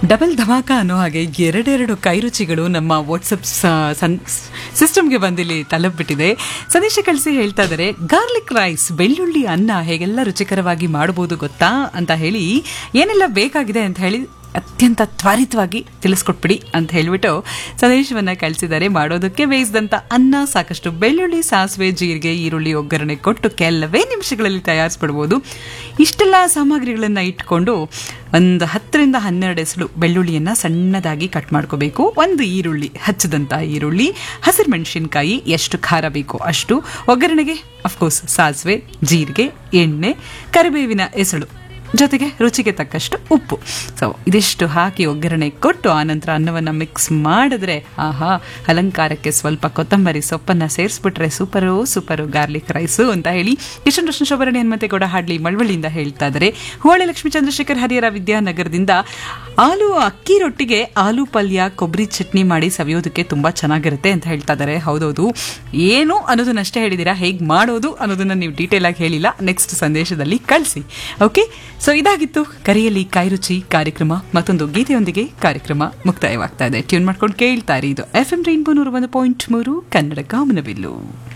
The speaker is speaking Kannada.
ಡಬಲ್ ಧಮಾಕ ಅನ್ನೋ ಹಾಗೆ ಎರಡೆರಡು ಕೈರುಚಿಗಳು ನಮ್ಮ ವಾಟ್ಸಪ್ ಸಿಸ್ಟಮ್ಗೆ ಬಂದಿಲ್ಲಿ ತಲುಪಿಬಿಟ್ಟಿದೆ ಸಂದೇಶ ಕಳಿಸಿ ಹೇಳ್ತಾ ಇದ್ದಾರೆ ಗಾರ್ಲಿಕ್ ರೈಸ್ ಬೆಳ್ಳುಳ್ಳಿ ಅನ್ನ ಹೇಗೆಲ್ಲ ರುಚಿಕರವಾಗಿ ಮಾಡಬಹುದು ಗೊತ್ತಾ ಅಂತ ಹೇಳಿ ಏನೆಲ್ಲ ಬೇಕಾಗಿದೆ ಅಂತ ಹೇಳಿ ಅತ್ಯಂತ ತ್ವರಿತವಾಗಿ ತಿಳಿಸ್ಕೊಟ್ಬಿಡಿ ಅಂತ ಹೇಳಿಬಿಟ್ಟು ಸಂದೇಶವನ್ನು ಕಳಿಸಿದ್ದಾರೆ ಮಾಡೋದಕ್ಕೆ ಬೇಯಿಸಿದಂಥ ಅನ್ನ ಸಾಕಷ್ಟು ಬೆಳ್ಳುಳ್ಳಿ ಸಾಸಿವೆ ಜೀರಿಗೆ ಈರುಳ್ಳಿ ಒಗ್ಗರಣೆ ಕೊಟ್ಟು ಕೆಲವೇ ನಿಮಿಷಗಳಲ್ಲಿ ತಯಾರಿಸ್ಬಿಡ್ಬೋದು ಇಷ್ಟೆಲ್ಲ ಸಾಮಗ್ರಿಗಳನ್ನು ಇಟ್ಕೊಂಡು ಒಂದು ಹತ್ತರಿಂದ ಹನ್ನೆರಡು ಎಸಳು ಬೆಳ್ಳುಳ್ಳಿಯನ್ನು ಸಣ್ಣದಾಗಿ ಕಟ್ ಮಾಡ್ಕೋಬೇಕು ಒಂದು ಈರುಳ್ಳಿ ಹಚ್ಚದಂಥ ಈರುಳ್ಳಿ ಹಸಿರು ಮೆಣಸಿನ್ಕಾಯಿ ಎಷ್ಟು ಖಾರ ಬೇಕು ಅಷ್ಟು ಒಗ್ಗರಣೆಗೆ ಅಫ್ಕೋರ್ಸ್ ಸಾಸಿವೆ ಜೀರಿಗೆ ಎಣ್ಣೆ ಕರಿಬೇವಿನ ಎಸಳು ಜೊತೆಗೆ ರುಚಿಗೆ ತಕ್ಕಷ್ಟು ಉಪ್ಪು ಸೊ ಇದಿಷ್ಟು ಹಾಕಿ ಒಗ್ಗರಣೆ ಕೊಟ್ಟು ಆನಂತರ ಅನ್ನವನ್ನು ಮಿಕ್ಸ್ ಮಾಡಿದ್ರೆ ಆಹಾ ಅಲಂಕಾರಕ್ಕೆ ಸ್ವಲ್ಪ ಕೊತ್ತಂಬರಿ ಸೊಪ್ಪನ್ನು ಸೇರಿಸ್ಬಿಟ್ರೆ ಸೂಪರು ಸೂಪರು ಗಾರ್ಲಿಕ್ ರೈಸು ಅಂತ ಹೇಳಿ ಕಿಶನ್ ಕೃಷ್ಣ ಶೋಭರಣಿ ಹನುಮಂತೆ ಗೌಡ ಹಾಡ್ಲಿ ಮಳವಳ್ಳಿಯಿಂದ ಹೇಳ್ತಾ ಇದ್ದಾರೆ ಹೋಳೆ ಲಕ್ಷ್ಮೀ ಚಂದ್ರಶೇಖರ್ ಹರಿಹರ ವಿದ್ಯಾನಗರದಿಂದ ಆಲೂ ಅಕ್ಕಿ ರೊಟ್ಟಿಗೆ ಆಲೂ ಪಲ್ಯ ಕೊಬ್ಬರಿ ಚಟ್ನಿ ಮಾಡಿ ಸವಿಯೋದಕ್ಕೆ ತುಂಬ ಚೆನ್ನಾಗಿರುತ್ತೆ ಅಂತ ಹೇಳ್ತಾ ಇದ್ದಾರೆ ಹೌದೌದು ಏನು ಅನ್ನೋದನ್ನಷ್ಟೇ ಹೇಳಿದ್ದೀರಾ ಹೇಗೆ ಮಾಡೋದು ಅನ್ನೋದನ್ನ ನೀವು ಡೀಟೇಲ್ ಆಗಿ ಹೇಳಿಲ್ಲ ನೆಕ್ಸ್ಟ್ ಸಂದೇಶದಲ್ಲಿ ಕಳಿಸಿ ಓಕೆ ಸೊ ಇದಾಗಿತ್ತು ಕರೆಯಲ್ಲಿ ಕಾಯ್ರುಚಿ ಕಾರ್ಯಕ್ರಮ ಮತ್ತೊಂದು ಗೀತೆಯೊಂದಿಗೆ ಕಾರ್ಯಕ್ರಮ ಮುಕ್ತಾಯವಾಗ್ತಾ ಇದೆ ಟ್ಯೂನ್ ಮಾಡ್ಕೊಂಡು ಕೇಳ್ತಾ ಇರಿ ಇದು ಎಫ್ ಎಂ ರೈನ್ಬೋ ನೂರ ಒಂದು ಪಾಯಿಂಟ್ ಮೂರು ಕನ್ನಡ ಕಾಮನಬಿಲ್ಲು